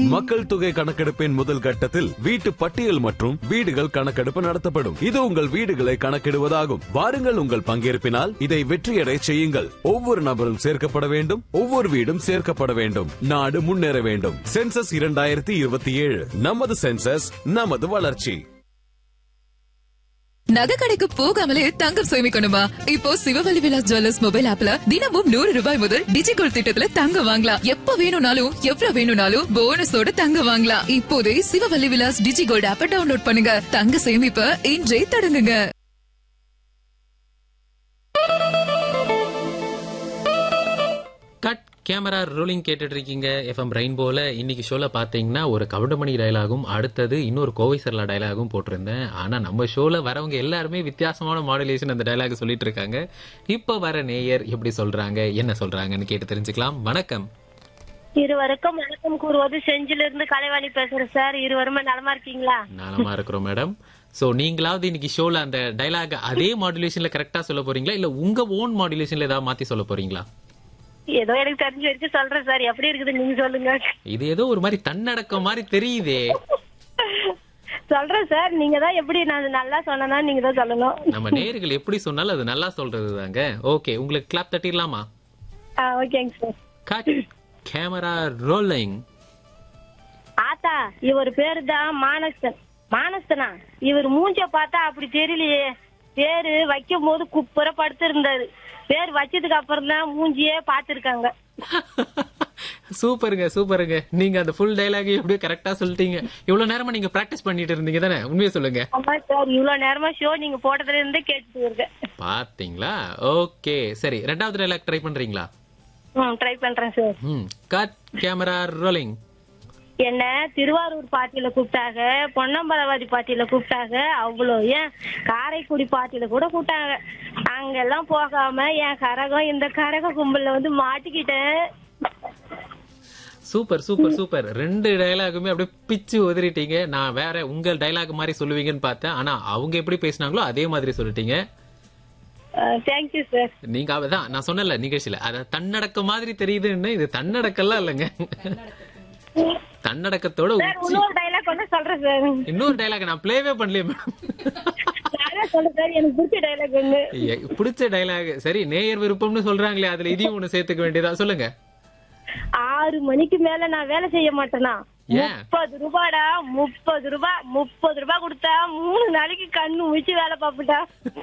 மக்கள் தொகை கணக்கெடுப்பின் முதல் கட்டத்தில் வீட்டு பட்டியல் மற்றும் வீடுகள் கணக்கெடுப்பு நடத்தப்படும் இது உங்கள் வீடுகளை கணக்கிடுவதாகும் வாருங்கள் உங்கள் பங்கேற்பினால் இதை வெற்றியடை செய்யுங்கள் ஒவ்வொரு நபரும் சேர்க்கப்பட வேண்டும் ஒவ்வொரு வீடும் சேர்க்கப்பட வேண்டும் நாடு முன்னேற வேண்டும் சென்சஸ் இரண்டாயிரத்தி இருபத்தி ஏழு நமது சென்சஸ் நமது வளர்ச்சி நகை கடைக்கு போகாமலே தங்கம் சேமிக்கணுமா இப்போ சிவவழி விலாஸ் ஜுவல்லர்ஸ் மொபைல் ஆப்ல தினமும் நூறு ரூபாய் முதல் டிஜிகோல் திட்டத்துல தங்கம் வாங்கலாம் எப்ப வேணும்னாலும் எவ்வளவு வேணும்னாலும் போனஸோட தங்கம் வாங்கலாம் இப்போதே சிவவழி விலாஸ் டிஜிகோல்ட் ஆப்ப டவுன்லோட் பண்ணுங்க தங்க சேமிப்ப இன்றே தொடங்குங்க கட் கேமரா ரோலிங் கேட்டுட்டு இருக்கீங்க எஃப்எம் ரெயின்போல இன்னைக்கு ஷோல பாத்தீங்கன்னா ஒரு கவுண்டமணி டயலாகும் அடுத்தது இன்னொரு கோவை சரலா டயலாகும் போட்டிருந்தேன் ஆனா நம்ம ஷோல வரவங்க எல்லாருமே வித்தியாசமான மாடுலேஷன் அந்த டயலாக் சொல்லிட்டு இருக்காங்க இப்ப வர நேயர் எப்படி சொல்றாங்க என்ன சொல்றாங்கன்னு கேட்டு தெரிஞ்சுக்கலாம் வணக்கம் இருவருக்கும் வணக்கம் கூறுவது செஞ்சிலிருந்து கலைவாணி பேசுறேன் சார் இருவருமே நலமா இருக்கீங்களா நலமா இருக்கிறோம் மேடம் சோ நீங்களாவது இன்னைக்கு ஷோல அந்த டயலாக் அதே மாடுலேஷன்ல கரெக்டா சொல்ல போறீங்களா இல்ல உங்க ஓன் மாடுலேஷன்ல ஏதாவது மாத்தி சொல்ல போறீங்களா ஏதோ எனக்கு தெரிஞ்ச வரைக்கும் சொல்றேன் சார் எப்படி இருக்குது நீங்க சொல்லுங்க இது ஏதோ ஒரு மாதிரி தன்னடக்கம் மாதிரி தெரியுதே சொல்றேன் சார் நீங்க தான் எப்படி நான் நல்லா சொன்னா நீங்க தான் சொல்லணும் நம்ம நேர்கள் எப்படி சொன்னாலும் அது நல்லா சொல்றது தாங்க ஓகே உங்களுக்கு கிளாப் தட்டிடலாமா ஆ, ஓகேங்க சார் கட் கேமரா ரோலிங் ஆத்தா இவர் பேரு தான் மானஸ்தன் மானஸ்தனா இவர் மூஞ்ச பார்த்தா அப்படி தெரியலையே பேரு வைக்கும் போது குப்புற படுத்து இருந்தாரு பேர் வச்சதுக்கு அப்புறம் தான் மூஞ்சியே பாத்துருக்காங்க சூப்பருங்க சூப்பருங்க நீங்க அந்த ஃபுல் டயலாக் எப்படியோ கரெக்டா சொல்லிட்டீங்க இவ்வளவு நேரமா நீங்க பிராக்டிஸ் பண்ணிட்டு இருந்தீங்க தானே உண்மையை சொல்லுங்க ஆமா சார் இவ்வளவு நேரமா ஷோ நீங்க போட்டதுல இருந்தே கேட்டுட்டு இருக்கேன் பாத்தீங்களா ஓகே சரி ரெண்டாவது டயலாக் ட்ரை பண்றீங்களா ம் ட்ரை பண்றேன் சார் ம் கட் கேமரா ரோலிங் என்ன திருவாரூர் பாட்டியில கூப்பிட்டாங்க பொன்னம்பலவாதி பாட்டியில கூப்பிட்டாங்க அவ்வளோ ஏன் காரைக்குடி பாட்டியில கூட கூப்பிட்டாங்க அங்கெல்லாம் போகாம என் கரகம் இந்த கரக கும்பல்ல வந்து மாட்டிக்கிட்டேன் சூப்பர் சூப்பர் சூப்பர் ரெண்டு டயலாகுமே அப்படியே பிச்சு உதறிட்டீங்க நான் வேற உங்க டயலாக் மாதிரி சொல்லுவீங்கன்னு பார்த்தேன் ஆனா அவங்க எப்படி பேசினாங்களோ அதே மாதிரி சொல்லிட்டீங்க தேங்க்யூ சார் நீங்க அவதான் நான் சொன்னல நிகழ்ச்சியில அத தன்னடக்க மாதிரி தெரியுதுன்னு இது தன்னடக்கம்லாம் இல்லைங்க தன்னடக்கத்தோட சார் உச்சி இன்னொரு டைலாக் வந்து சொல்றேன் சார் இன்னொரு டைலாக் நான் ப்ளேவே பண்ணலையே மேடம் நானே சொல்றேன் சார் எனக்கு பிடிச்ச டைலாக் ஒண்ணு பிடிச்ச டைலாக் சரி நேயர் விருப்பம்னு சொல்றாங்களே அதுல இதையும் ஒண்ணு சேர்த்துக்க வேண்டியதா சொல்லுங்க ஆறு மணிக்கு மேல நான் வேலை செய்ய மாட்டேனா ஏன் முப்பது ரூபாடா முப்பது ரூபாய் முப்பது ரூபாய் கொடுத்தா மூணு நாளைக்கு கண்ணு முழிச்சு வேலை பார்ப்பட்டா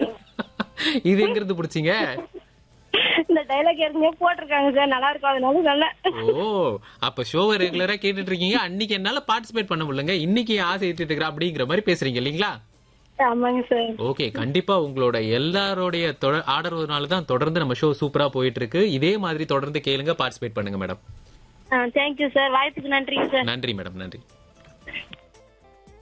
இது எங்க இருந்து பிடிச்சீங்க இந்த டைலாக் ஏற்கனவே போட்டிருக்காங்க சார் நல்லா இருக்கும் அதனால சொன்னேன் ஓ அப்ப ஷோவை ரெகுலரா கேட்டுட்டு இருக்கீங்க அன்னைக்கு என்னால பார்ட்டிசிபேட் பண்ண முடியலங்க இன்னைக்கு ஆசை ஏத்திட்டு இருக்கிற அப்படிங்கிற மாதிரி பேசுறீங்க இல்லீங்களா ஆமாங்க சார் ஓகே கண்டிப்பா உங்களோட எல்லாரோடைய தொட- ஆதரவுனால தான் தொடர்ந்து நம்ம ஷோ சூப்பரா போயிட்டு இருக்கு இதே மாதிரி தொடர்ந்து கேளுங்க பார்ட்டிசிபேட் பண்ணுங்க மேடம் தேங்க்யூ சார் வாய்ப்புக்கு நன்றிங்க சார் நன்றி மேடம் நன்றி